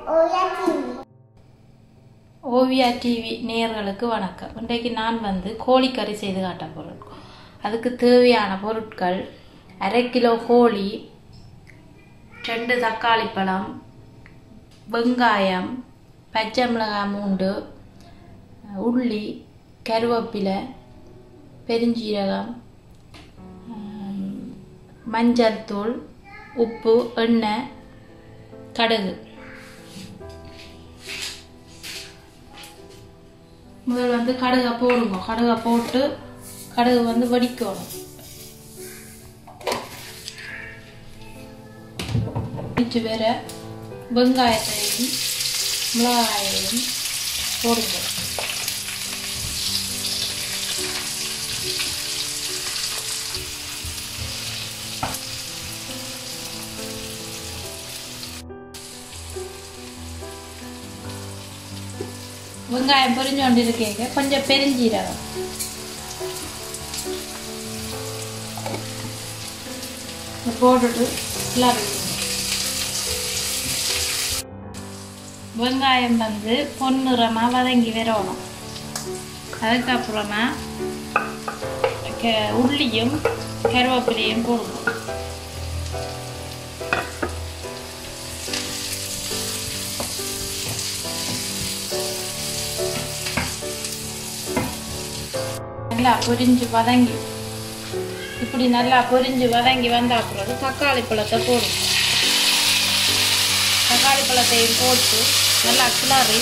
ஓயா TV Oviya TV நேயர்களுக்கு வணக்கம் இன்றைக்கு நான் வந்து கோழிக்கறி செய்து காட்ட போகிறேன் அதுக்கு தேவையான பொருட்கள் அரை கிலோ கோழி ரெண்டு தக்காளி பழம் வெங்காயம் பச்சை மிளகாய் மூண்டு உள்ளி கருவேப்பிலை பெருஞ்சீரகம் ஆம், மஞ்சள் தூள் உப்பு எண்ணெய் கடுகு முதல் வந்து கடுகை போடுங்க கடுகை போட்டு கடுகு வந்து வெடிக்கணும் வெடிச்சு வேற வெங்காயத்தையும் மிளகாயையும் போடுங்க வெங்காயம் பொரிஞ்சு கொண்டு இருக்கீங்க கொஞ்சம் பெருஞ்சீரகம் இதை போட்டுட்டு கிளறி விடுங்க. வெங்காயம் வந்து பொன்னிறமாக வதங்கி வரணும் அதுக்கப்புறமா க- உள்ளியும் கருவேப்பிலையும் போடணும் நல்லா பொரிஞ்சு வதங்கி இப்படி நல்லா பொரிஞ்சு வதங்கி வந்த பிறகு தக்காளி பழத்தை போடும் தக்காளி பழத்தையும் போட்டு நல்லா கிளறி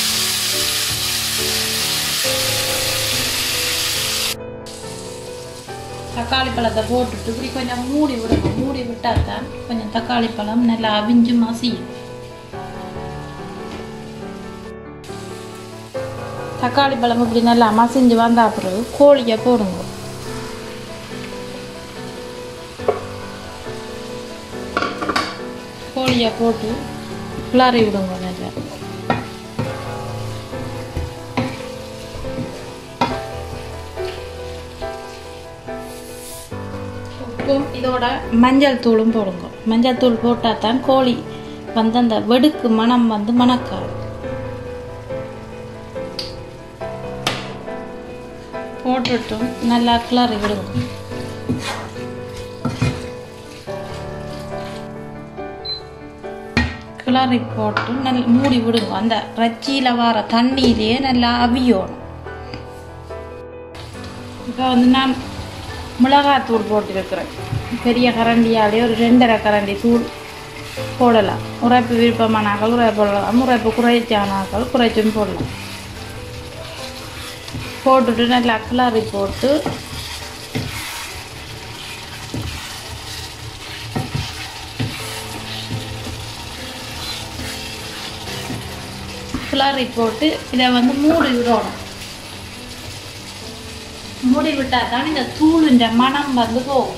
தக்காளி பழத்தை போட்டுட்டு இப்படி கொஞ்சம் மூடி விடணும் மூடி விட்டால் தான் கொஞ்சம் தக்காளி பழம் நல்லா அவிஞ்சு மசியும் தக்காளி பழம் இப்படி நல்லா மசிஞ்சு வந்தா பிறகு கோழியை போடுங்க கோழியை போட்டு கிளறி விடுங்க நல்லா உப்பும் இதோட மஞ்சள் தூளும் போடுங்க மஞ்சள் தூள் போட்டால் தான் கோழி வந்து அந்த வெடுக்கு மனம் வந்து மணக்காது போட்டுட்டும் நல்லா கிளறி விடுங்க கிளறி போட்டு நல்ல மூடி விடுங்க அந்த ரச்சியில் வர தண்ணியிலேயே நல்லா அவியணும் இப்போ வந்து நான் மிளகாத்தூள் போட்டிருக்கிறேன் பெரிய கரண்டியாலே ஒரு ரெண்டரை கரண்டி தூள் போடலாம் உரைப்பு விருப்பமானாக்கள் உரைப்பு போடலாம் உரைப்பு குறைச்சானாக்கள் குறைச்சும் போடலாம் போட்டுட்டு நல்லா கிளறி போட்டு கிளறி போட்டு இதை வந்து மூடி விடணும் மூடி விட்டால் தான் இந்த தூளுன்ற மனம் வந்து போகும்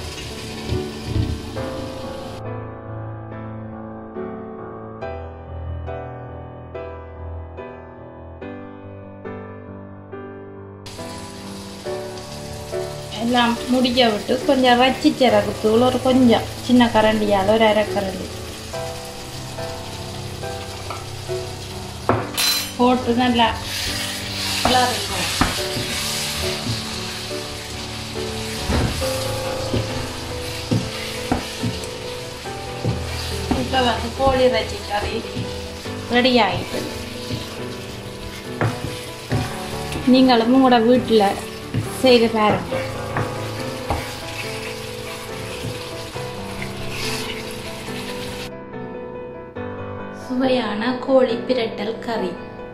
எல்லாம் முடிக்க விட்டு கொஞ்சம் வச்சி சிறகு தூள் ஒரு கொஞ்சம் சின்ன கரண்டியால் ஒரு அரை கரண்டி போட்டு நல்லா கிளறிக்கணும் இப்போ வந்து கோழி இறைச்சி கறி ரெடி ஆகிட்டு நீங்களும் உங்களோட வீட்டில் செய்து பாருங்க சுவையான கோழி பிரட்டல் கறி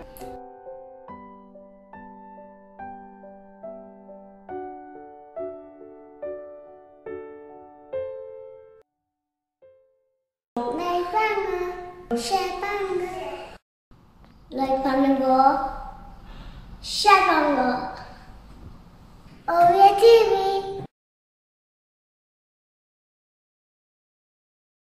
லைக் பண்ணுங்க ஷேர் பண்ணுங்க லைக் பண்ணுங்க ஷேர் பண்ணுங்க ஓவிய டிவி